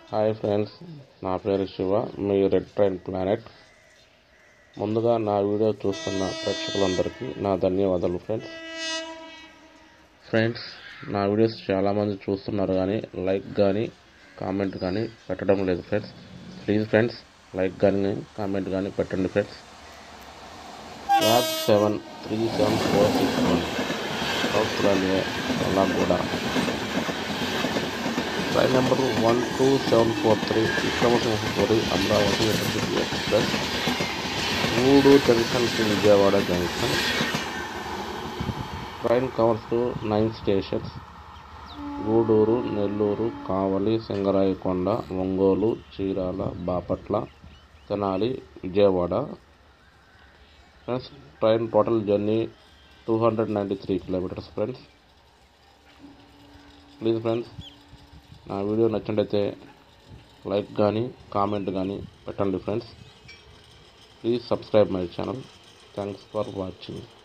hi friends నా పేరు శివ మీ రెడ్ ట్రైన్ ప్లానెట్ ముందుగా నా వీడియో చూస్తున్న ప్రేక్షకులందరికీ నా ధన్యవాదాలు ఫ్రెండ్స్ ఫ్రెండ్స్ నా వీడియోస్ చాలామంది చూస్తున్నారు కానీ లైక్ కానీ కామెంట్ కానీ పెట్టడం లేదు ఫ్రెండ్స్ ప్లీజ్ ఫ్రెండ్స్ లైక్ కానీ కామెంట్ కానీ పెట్టండి friends app seven three seven four six one south railway కూడా train number one two seven four three Vikramasimhapuri Amaravati intercity express మూడు junction to Vijayawada junction train covers nine stations Gudur Nellore Kavali Singarayakonda Ongole Chirala Bapatla Tenali Vijayawada friends train total journey two hundred ninety three kilometres friends please friends నా వీడియో నచ్చినట్టయితే like కానీ comment కానీ పెట్టండి friends please subscribe my channel thanks for watching